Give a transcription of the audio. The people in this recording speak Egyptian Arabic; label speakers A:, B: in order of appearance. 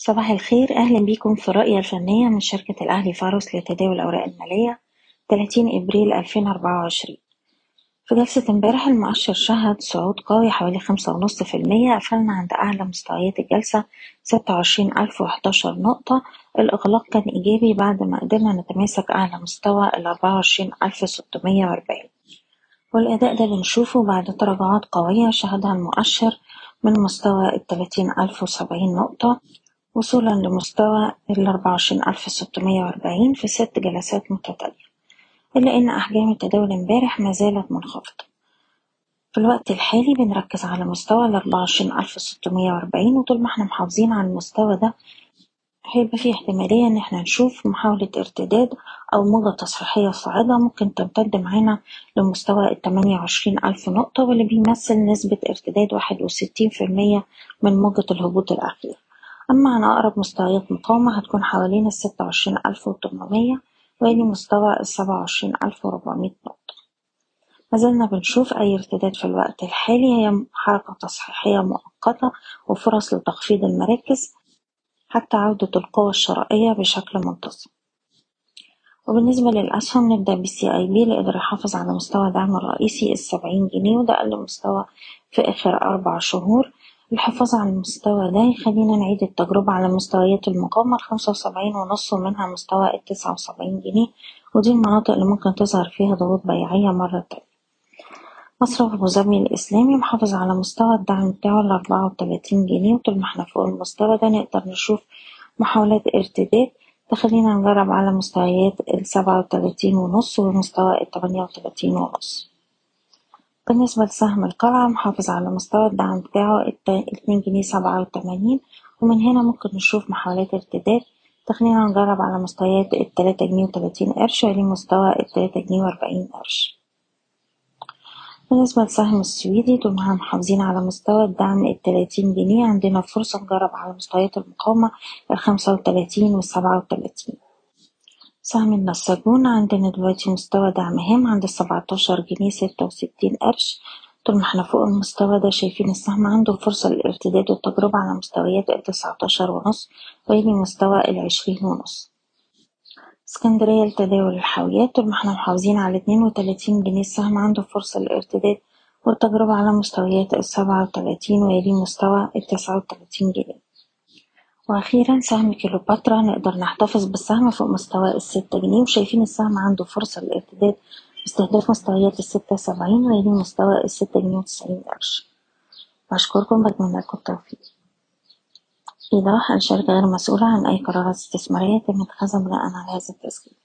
A: صباح الخير أهلا بيكم في الرؤية الفنية من شركة الأهلي فاروس لتداول الأوراق المالية 30 إبريل 2024 في جلسة امبارح المؤشر شهد صعود قوي حوالي خمسة ونص في المية قفلنا عند أعلى مستويات الجلسة ستة وعشرين ألف وحداشر نقطة الإغلاق كان إيجابي بعد ما قدرنا نتماسك أعلى مستوى الأربعة وعشرين ألف ستمية وأربعين والأداء ده بنشوفه بعد تراجعات قوية شهدها المؤشر من مستوى التلاتين ألف وسبعين نقطة وصولا لمستوى الأربعة وعشرين ألف ستمية وأربعين في ست جلسات متتالية إلا إن أحجام التداول امبارح مازالت منخفضة في الوقت الحالي بنركز على مستوى الأربعة وعشرين ألف ستمية وأربعين وطول ما احنا محافظين على المستوى ده هيبقى فيه احتمالية إن احنا نشوف محاولة ارتداد أو موجة تصحيحية صاعدة ممكن تمتد معانا لمستوى التمانية وعشرين ألف نقطة واللي بيمثل نسبة ارتداد واحد وستين في المية من موجة الهبوط الأخير أما عن أقرب مستويات مقاومة هتكون حوالين الستة وعشرين ألف وتمنمية ويلي مستوى السبعة وعشرين ألف وربعمية نقطة مازلنا بنشوف أي ارتداد في الوقت الحالي هي حركة تصحيحية مؤقتة وفرص لتخفيض المراكز حتى عودة القوى الشرائية بشكل منتظم وبالنسبة للأسهم نبدأ بالسي أي بي اللي قدر يحافظ على مستوى دعمه الرئيسي السبعين جنيه وده أقل مستوى في آخر أربع شهور الحفاظ على المستوى ده يخلينا نعيد التجربة على مستويات المقاومة الخمسة وسبعين ونص ومنها مستوى التسعة وسبعين جنيه ودي المناطق اللي ممكن تظهر فيها ضغوط بيعية مرة تانية مصرف أبو ظبي الإسلامي محافظ على مستوى الدعم بتاعه الأربعة وتلاتين جنيه وطول ما احنا فوق المستوى ده نقدر نشوف محاولات ارتداد تخلينا نجرب على مستويات السبعة وتلاتين ونص ومستوى التمانية وتلاتين ونص بالنسبة لسهم القلعة محافظ على مستوى الدعم بتاعه اتنين جنيه سبعة وتمانين ومن هنا ممكن نشوف محاولات ارتداد تخلينا نجرب على مستويات التلاتة جنيه وتلاتين قرش ويلي مستوى التلاتة جنيه وأربعين قرش بالنسبة لسهم السويدي طول ما احنا محافظين على مستوى الدعم التلاتين جنيه عندنا فرصة نجرب على مستويات المقاومة الخمسة وتلاتين والسبعة وتلاتين سهم النساجون عندنا دلوقتي مستوى دعم هام عند السبعتاشر جنيه ستة وستين قرش طول ما احنا فوق المستوى ده شايفين السهم عنده فرصة للارتداد والتجربة على مستويات التسعتاشر ونص ويلي مستوى العشرين ونص اسكندرية لتداول الحاويات طول ما احنا محافظين على اتنين وتلاتين جنيه السهم عنده فرصة للارتداد والتجربة على مستويات السبعة وتلاتين ويلي مستوى التسعة وتلاتين جنيه وأخيرا سهم كيلوباترا نقدر نحتفظ بالسهم فوق مستوى الستة جنيه وشايفين السهم عنده فرصة للارتداد باستهداف مستويات الستة سبعين ويلي مستوى الستة جنيه وتسعين قرش بشكركم بتمنى لكم التوفيق إيضاح الشركة غير مسؤولة عن أي قرارات استثمارية تم اتخاذها بناء على هذا التسجيل